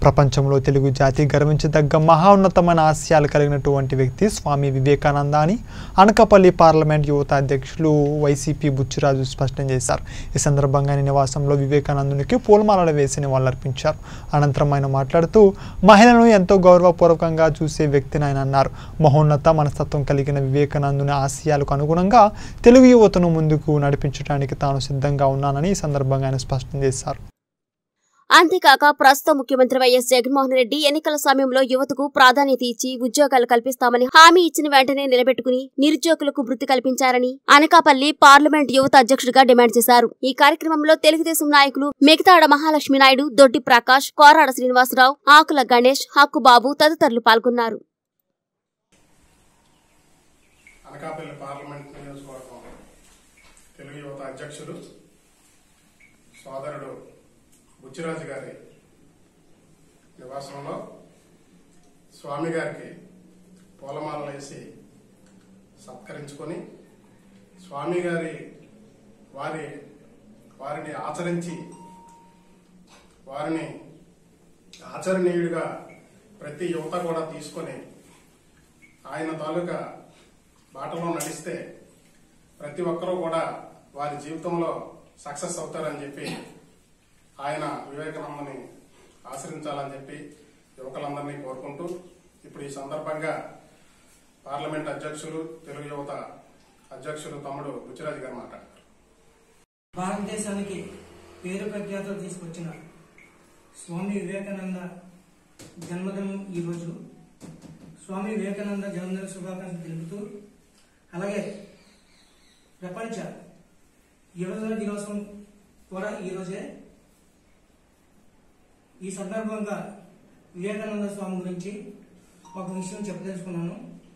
ప్రపంచంలో తెలుగు జాతి గర్వించదగ్గ మహోన్నతమైన ఆశయాలు కలిగినటువంటి వ్యక్తి స్వామి వివేకానంద అని అనకాపల్లి పార్లమెంట్ యువత అధ్యక్షులు వైసీపీ బుచ్చిరాజు స్పష్టం చేశారు ఈ సందర్భంగా ఆయన నివాసంలో వివేకానందునికి పూలమాలలు వేసి నివాళులర్పించారు అనంతరం ఆయన మాట్లాడుతూ మహిళలను ఎంతో గౌరవపూర్వకంగా చూసే వ్యక్తిని ఆయన అన్నారు మహోన్నత మనస్తత్వం కలిగిన వివేకానందుని ఆశయాలకు అనుగుణంగా తెలుగు యువతను ముందుకు నడిపించడానికి తాను సిద్ధంగా ఉన్నానని ఈ సందర్భంగా ఆయన స్పష్టం చేశారు అంతేకాక ప్రస్తుత ముఖ్యమంత్రి వైఎస్ జగన్మోహన్ రెడ్డి ఎన్నికల సమయంలో యువతకు ప్రాధాన్యత ఇచ్చి ఉద్యోగాలు కల్పిస్తామని హామీ ఇచ్చిన వెంటనే నిలబెట్టుకుని నిరుద్యోగులకు వృత్తి కల్పించారని అనకాపల్లి పార్లమెంట్ యువత అధ్యక్షుడిగా డిమాండ్ చేశారు ఈ కార్యక్రమంలో తెలుగుదేశం నాయకులు మిగతాడ మహాలక్ష్మి నాయుడు దొడ్డి ప్రకాష్ కోరాడ శ్రీనివాసరావు ఆకుల గణేష్ హక్కుబాబు తదితరులు పాల్గొన్నారు అనకాపల్లి పార్లమెంట్ నియోజకవర్గం తెలుగు యువత అధ్యక్షుడు సోదరుడు బుచ్చిరాజు గారి నివాసంలో స్వామి గారికి పూలమాలలు వేసి సత్కరించుకొని స్వామి గారి వారి వారిని ఆచరించి వారిని ఆచరణీయుడిగా ప్రతి యువత కూడా తీసుకొని ఆయన తాలూకా బాటలో నడిస్తే ప్రతి ఒక్కరూ కూడా వారి జీవితంలో సక్సెస్ అవుతారని చెప్పి ఆయన వివేకానందని ఆశ్రయించాలని చెప్పి యువకులందరినీ కోరుకుంటూ ఇప్పుడు ఈ సందర్భంగా పార్లమెంట్ అధ్యక్షులు తెలుగు యువత అధ్యక్షులు తమ్ముడు బుచ్చిరాజు గారు మాట్లాడతారు భారతదేశానికి పేరు ప్రఖ్యాతలు తీసుకొచ్చిన స్వామి వివేకానంద జన్మదినం ఈరోజు స్వామి వివేకానంద జన్మదిన శుభాకాంక్షలు తెలుపుతూ అలాగే ప్రపంచ యువజన దినోత్సవం కూడా ఈరోజే ఈ సందర్భంగా వివేకానంద స్వామి గురించి ఒక విషయం చెప్పదలుచుకున్నాను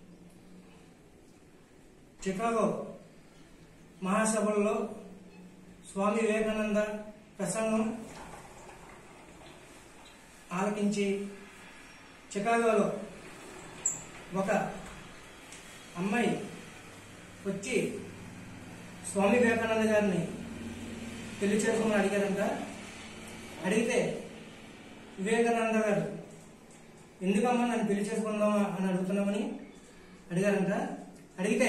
చికాగో మహాసభల్లో స్వామి వివేకానంద ప్రసంగం ఆలకించి చికాగోలో ఒక అమ్మాయి వచ్చి స్వామి వివేకానంద గారిని పెళ్లి చేసుకోమని అడిగారంట అడిగితే వివేకానంద గారు ఎందుకమ్మా నన్ను పెళ్లి చేసుకుందామా అని అడుగుతున్నామని అడిగారంట అడిగితే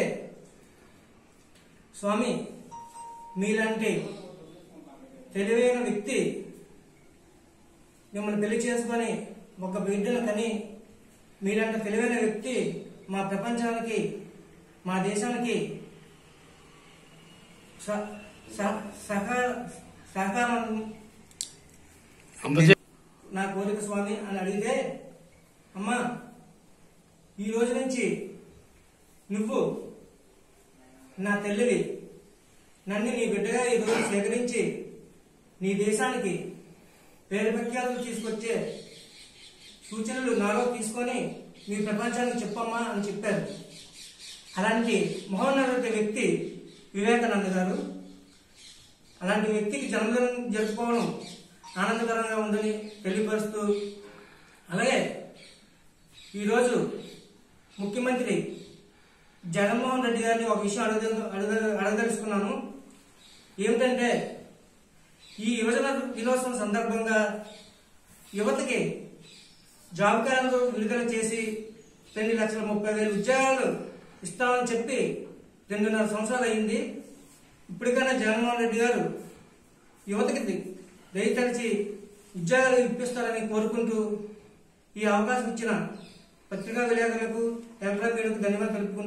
స్వామి మీలాంటి తెలివైన వ్యక్తి మిమ్మల్ని పెళ్లి చేసుకొని ఒక బిడ్డను కని మీలాంటి తెలివైన వ్యక్తి మా ప్రపంచానికి మా దేశానికి స- స- సహ- సహకారం నా కోరిక స్వామి అని అడిగితే అమ్మా ఈ రోజు నుంచి నువ్వు నా తల్లివి నన్ను నీ బిడ్డగా ఈ రోజు సేకరించి నీ దేశానికి పేరు ప్రఖ్యాతులు తీసుకొచ్చే సూచనలు నాలో తీసుకొని మీ ప్రపంచానికి చెప్పమ్మా అని చెప్పారు అలాంటి మహోన్నత వ్యక్తి వివేకానంద గారు అలాంటి వ్యక్తికి జన్మదినం జరుపుకోవడం ఆనందకరంగా ఉందని తెలియపరుస్తూ అలాగే ఈరోజు ముఖ్యమంత్రి జగన్మోహన్ రెడ్డి గారిని ఒక విషయం అడగ అడగ అడగదలుచుకున్నాను ఏమిటంటే ఈ యువజన దినోత్సవం సందర్భంగా యువతకి జాబ్ క్యాలెండర్ విడుదల చేసి రెండు లక్షల ముప్పై వేల ఉద్యోగాలు ఇస్తామని చెప్పి రెండున్నర సంవత్సరాలు అయింది ఇప్పటికైనా జగన్మోహన్ రెడ్డి గారు యువతకి దయతలిచి ఉద్యోగాలు ఇప్పిస్తారని కోరుకుంటూ ఈ అవకాశం ఇచ్చిన పత్రికా విలేకరులకు ఎలక్ట్రానిక్ మీడియాకు ధన్యవాదాలు తెలుపుకుంటూ